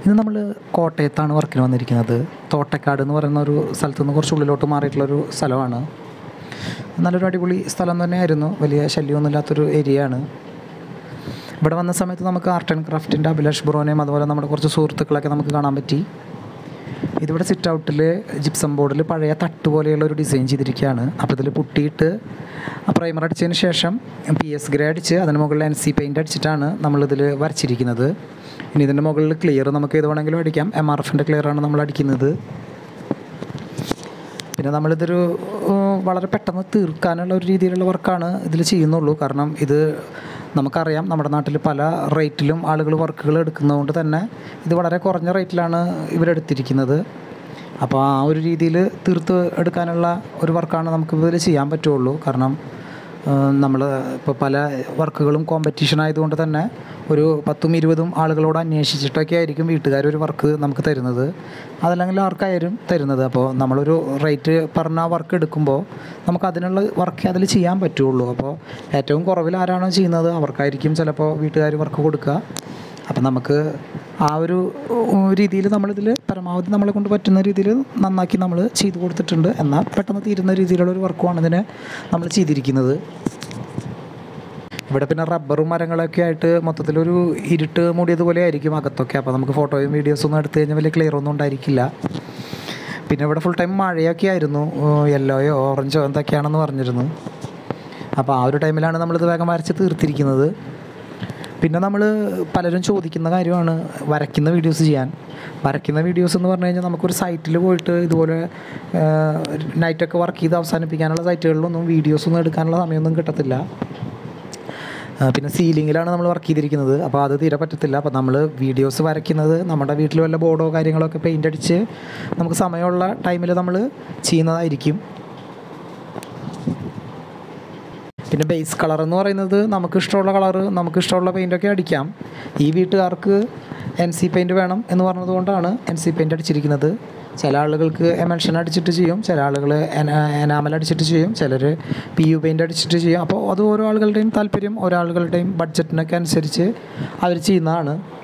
ഇത് നമ്മൾ കോട്ടയത്താണ് വർക്കിന് വന്നിരിക്കുന്നത് തോട്ടക്കാട് എന്ന് പറയുന്ന ഒരു സ്ഥലത്ത് നിന്ന് കുറച്ച് ഉള്ളിലോട്ട് മാറിയിട്ടുള്ളൊരു സ്ഥലമാണ് നല്ലൊരു അടിപൊളി സ്ഥലം തന്നെയായിരുന്നു വലിയ ശല്യമൊന്നും ഇല്ലാത്തൊരു ഏരിയ ആണ് ഇവിടെ വന്ന സമയത്ത് നമുക്ക് ആർട്ട് ആൻഡ് ക്രാഫ്റ്റിൻ്റെ അഭിലാഷ് ബ്രോനെയും അതുപോലെ നമ്മുടെ കുറച്ച് സുഹൃത്തുക്കളൊക്കെ നമുക്ക് കാണാൻ പറ്റി ഇതിവിടെ സിറ്റ് ഔട്ടിൽ ജിപ്സം ബോർഡിൽ പഴയ തട്ട് പോലെയുള്ള ഒരു ഡിസൈൻ ചെയ്തിരിക്കുകയാണ് അപ്പോൾ ഇതിൽ പുട്ടിയിട്ട് പ്രൈമർ അടിച്ചതിന് ശേഷം പി എസ് ഗ്രേ അടിച്ച് അതിന് മുകളിൽ എൻ സി പെയിൻ്റ് അടിച്ചിട്ടാണ് നമ്മളിതിൽ വരച്ചിരിക്കുന്നത് ഇനി ഇതിൻ്റെ മുകളിൽ ക്ലിയർ നമുക്ക് ഏത് വേണമെങ്കിലും അടിക്കാം എം ആർ എഫിൻ്റെ ക്ലിയറാണ് നമ്മൾ അടിക്കുന്നത് പിന്നെ നമ്മളിതൊരു ഏഹ്, വളരെ പെട്ടെന്ന് തീർക്കാനുള്ള ഒരു രീതിയിലുള്ള വർക്കാണ് ഇതിൽ ചെയ്യുന്നുള്ളൂ കാരണം ഇത് നമുക്കറിയാം നമ്മുടെ നാട്ടിൽ പല റേറ്റിലും ആളുകൾ വർക്കുകൾ എടുക്കുന്നതുകൊണ്ട് തന്നെ ഇത് വളരെ കുറഞ്ഞ റേറ്റിലാണ് ഇവരെടുത്തിരിക്കുന്നത് അപ്പോൾ ആ ഒരു രീതിയിൽ തീർത്ത് എടുക്കാനുള്ള ഒരു വർക്കാണ് നമുക്ക് ഇതിൽ ചെയ്യാൻ പറ്റുള്ളൂ കാരണം നമ്മൾ ഇപ്പോൾ പല വർക്കുകളും കോമ്പറ്റീഷൻ ആയതുകൊണ്ട് തന്നെ ഒരു പത്തും ഇരുപതും ആളുകളോട് അന്വേഷിച്ചിട്ടൊക്കെ ആയിരിക്കും വീട്ടുകാർ ഒരു വർക്ക് നമുക്ക് തരുന്നത് അതല്ലെങ്കിൽ ആർക്കായാലും തരുന്നത് അപ്പോൾ നമ്മളൊരു റേറ്റ് പറഞ്ഞ വർക്ക് എടുക്കുമ്പോൾ നമുക്ക് അതിനുള്ള വർക്ക് അതിൽ ചെയ്യാൻ പറ്റുള്ളൂ അപ്പോൾ ഏറ്റവും കുറവിൽ ആരാണോ ചെയ്യുന്നത് അവർക്കായിരിക്കും ചിലപ്പോൾ വീട്ടുകാർ വർക്ക് കൊടുക്കുക അപ്പം നമുക്ക് ആ ഒരു രീതിയിൽ നമ്മളിതിൽ പരമാവധി നമ്മളെ കൊണ്ട് പറ്റുന്ന രീതിയിൽ നന്നാക്കി നമ്മൾ ചെയ്തു കൊടുത്തിട്ടുണ്ട് എന്നാൽ പെട്ടെന്ന് തീരുന്ന രീതിയിലുള്ള ഒരു വർക്കുമാണ് ഇതിന് നമ്മൾ ചെയ്തിരിക്കുന്നത് ഇവിടെ പിന്നെ റബ്ബറും മരങ്ങളൊക്കെ ആയിട്ട് മൊത്തത്തിലൊരു ഇരുട്ട് മൂടിയതുപോലെ ആയിരിക്കും അകത്തൊക്കെ അപ്പോൾ നമുക്ക് ഫോട്ടോയും വീഡിയോസും ഒന്നും എടുത്തു കഴിഞ്ഞാൽ വലിയ ക്ലിയർ ഒന്നും ഉണ്ടായിരിക്കില്ല പിന്നെ ഇവിടെ ഫുൾ ടൈം മഴയൊക്കെ ആയിരുന്നു യെല്ലോയോ ഓറഞ്ചോ എന്തൊക്കെയാണെന്ന് പറഞ്ഞിരുന്നു അപ്പോൾ ആ ഒരു ടൈമിലാണ് നമ്മളിത് വേഗം വരച്ച് തീർത്തിരിക്കുന്നത് പിന്നെ നമ്മൾ പലരും ചോദിക്കുന്ന കാര്യമാണ് വരയ്ക്കുന്ന വീഡിയോസ് ചെയ്യാൻ വരയ്ക്കുന്ന വീഡിയോസ് എന്ന് പറഞ്ഞു കഴിഞ്ഞാൽ നമുക്കൊരു സൈറ്റിൽ പോയിട്ട് ഇതുപോലെ നൈറ്റൊക്കെ വർക്ക് ചെയ്ത് അവസാനിപ്പിക്കാനുള്ള സൈറ്റുകളിലൊന്നും വീഡിയോസൊന്നും എടുക്കാനുള്ള സമയമൊന്നും കിട്ടത്തില്ല ആ, പിന്നെ സീലിങ്ങിലാണ് നമ്മൾ വർക്ക് ചെയ്തിരിക്കുന്നത് അപ്പോൾ അത് തീരെ പറ്റത്തില്ല അപ്പോൾ നമ്മൾ വീഡിയോസ് വരയ്ക്കുന്നത് നമ്മുടെ വീട്ടിൽ വല്ല ബോർഡോ കാര്യങ്ങളോ ഒക്കെ പെയിൻ്റ് അടിച്ച് നമുക്ക് സമയമുള്ള ടൈമിൽ നമ്മൾ ചെയ്യുന്നതായിരിക്കും പിന്നെ ബേസ് കളർ എന്ന് പറയുന്നത് നമുക്ക് ഇഷ്ടമുള്ള കളറ് നമുക്ക് ഇഷ്ടമുള്ള പെയിൻ്റൊക്കെ അടിക്കാം ഈ വീട്ടുകാർക്ക് എൻ സി പെയിൻറ് വേണം എന്ന് പറഞ്ഞതുകൊണ്ടാണ് എൻ സി പെയിൻറ് അടിച്ചിരിക്കുന്നത് ചില ആളുകൾക്ക് എമൻഷൻ അടിച്ചിട്ട് ചെയ്യും ചില ആളുകൾ എനാമൽ അടിച്ചിട്ട് ചെയ്യും ചിലർ പി യു പെയിൻ്റ് അടിച്ചിട്ട് ചെയ്യും അപ്പോൾ അത് ഓരോ ആളുകളുടെയും താല്പര്യം ഓരോ ആളുകളുടെയും ബഡ്ജറ്റിനൊക്കെ അനുസരിച്ച് അവർ ചെയ്യുന്നതാണ്